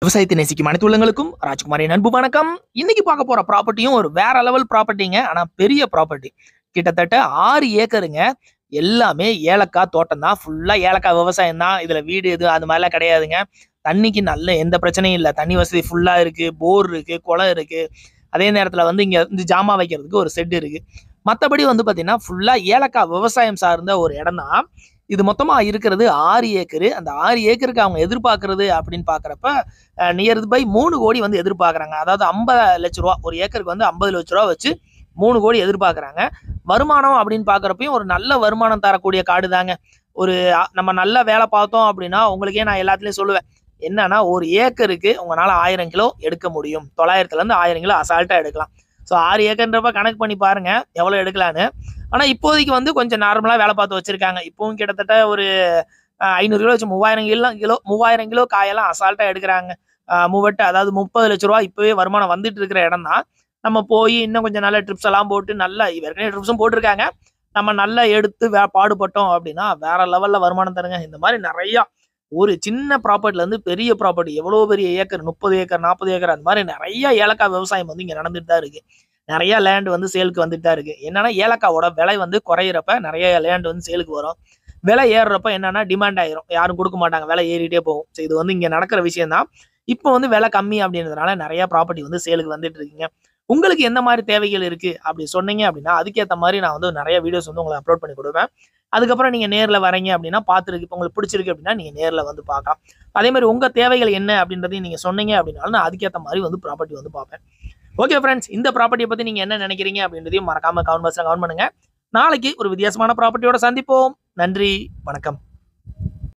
விவசாயத்தை நேசிக்கும் அனைத்து உள்ளங்களுக்கும் ராஜ்குமாரின் அன்பு வணக்கம் இன்னைக்கு பார்க்க போற ப்ராப்பர்ட்டியும் ஒரு வேற லெவல் ப்ராப்பர்ட்டிங்க ஆனா பெரிய ப்ராப்பர்ட்டி கிட்டத்தட்ட ஆறு ஏக்கருங்க எல்லாமே ஏலக்காய் தோட்டம் தான் ஃபுல்லா ஏலக்காய் விவசாயம் தான் இதுல வீடு எது அது மாதிரிலாம் கிடையாதுங்க தண்ணிக்கு நல்ல எந்த பிரச்சனையும் இல்லை தண்ணி வசதி ஃபுல்லா இருக்கு போர் இருக்கு குளம் இருக்கு அதே நேரத்துல வந்து இங்க வந்து ஜாமா வைக்கிறதுக்கு ஒரு செட் இருக்கு மற்றபடி வந்து பாத்தீங்கன்னா ஃபுல்லா ஏலக்காய் விவசாயம் சார்ந்த ஒரு இடம் தான் இது மொத்தமா இருக்கிறது ஆறு ஏக்கரு அந்த ஆறு ஏக்கருக்கு அவங்க எதிர்பார்க்கறது அப்படின்னு பாக்குறப்ப நியர் பை மூணு கோடி வந்து எதிர்பார்க்குறாங்க அதாவது ஐம்பது லட்ச ரூபா ஒரு ஏக்கருக்கு வந்து ஐம்பது லட்ச ரூபா வச்சு மூணு கோடி எதிர்பார்க்குறாங்க வருமானம் அப்படின்னு பார்க்குறப்பையும் ஒரு நல்ல வருமானம் தரக்கூடிய காடு தாங்க ஒரு அ- நம்ம நல்லா வேலை பார்த்தோம் அப்படின்னா உங்களுக்கே நான் எல்லாத்துலேயும் சொல்லுவேன் என்னன்னா ஒரு ஏக்கருக்கு உங்களால் ஆயிரம் கிலோ எடுக்க முடியும் தொள்ளாயிரத்துலேருந்து ஆயிரம் கிலோ அசால்ட்டாக எடுக்கலாம் ஸோ ஆறு ஏக்கர்ன்றப்ப கணக்கு பண்ணி பாருங்க எவ்வளோ எடுக்கலான்னு ஆனால் இப்போதைக்கு வந்து கொஞ்சம் நார்மலாக வேலை பார்த்து வச்சிருக்காங்க இப்பவும் கிட்டத்தட்ட ஒரு அஹ், ஐநூறு கிலோ வச்சு மூவாயிரம் கிலோ கிலோ மூவாயிரம் கிலோ காயெல்லாம் அசால்ட்டாக எடுக்கிறாங்க ஆஹ் மூவெட்டு அதாவது முப்பது லட்ச ரூபா இப்பவே வருமானம் வந்துட்டு இருக்கிற இடம் தான் நம்ம போய் இன்னும் கொஞ்சம் நல்ல ட்ரிப்ஸ் எல்லாம் போட்டு நல்லா ஏற்கனவே ட்ரிப்ஸும் போட்டிருக்காங்க நம்ம நல்லா எடுத்து வே பாடுபட்டோம் அப்படின்னா வேற லெவல்ல வருமானம் தருங்க இந்த மாதிரி நிறைய ஒரு சின்ன ப்ராப்பர்ட்டில இருந்து பெரிய ப்ராப்பர்ட்டி எவ்வளோ பெரிய ஏக்கர் முப்பது ஏக்கர் நாற்பது ஏக்கர் அந்த மாதிரி நிறைய ஏலக்காய் விவசாயம் வந்து இங்க நடந்துட்டு தான் இருக்கு நிறைய லேண்ட் வந்து சேலுக்கு வந்துட்டு தான் இருக்கு என்னன்னா ஏலக்காவோட விலை வந்து குறையிறப்ப நிறைய லேண்ட் வந்து சேலுக்கு வரும் விலை ஏறுறப்ப என்னன்னா டிமாண்ட் ஆயிரும் யாரும் கொடுக்க மாட்டாங்க விலை ஏறிட்டே போகும் ஸோ இது வந்து இங்க நடக்கிற விஷயம் தான் இப்போ வந்து விலை கம்மி அப்படின்றதுனால நிறைய ப்ராப்பர்ட்டி வந்து சேலுக்கு வந்துட்டு இருக்குங்க உங்களுக்கு எந்த மாதிரி தேவைகள் இருக்கு அப்படி சொன்னீங்க அப்படின்னா அதுக்கேற்ற மாதிரி நான் வந்து நிறைய வீடியோஸ் வந்து உங்களுக்கு அப்லோட் பண்ணி கொடுப்பேன் அதுக்கப்புறம் நீங்க நேர்ல வரீங்க அப்படின்னா பார்த்துருக்கு இப்போ உங்களுக்கு பிடிச்சிருக்கு அப்படின்னா நீங்க நேர்ல வந்து பார்க்கலாம் அதே மாதிரி உங்க தேவைகள் என்ன அப்படின்றதையும் நீங்க சொன்னீங்க அப்படின்னாலும் நான் அதுக்கேற்ற மாதிரி வந்து ப்ராப்பர்ட்டி வந்து பார்ப்பேன் ஓகே ஃப்ரெண்ட்ஸ் இந்த ப்ராப்பர்ட்டியை பத்தி நீங்க என்ன நினைக்கிறீங்க அப்படின்றதையும் மறக்காம கவுண்ட் பாக்ஸ்ல கவுண்ட் பண்ணுங்க நாளைக்கு ஒரு வித்தியாசமான ப்ராப்பர்ட்டியோட சந்திப்போம் நன்றி வணக்கம்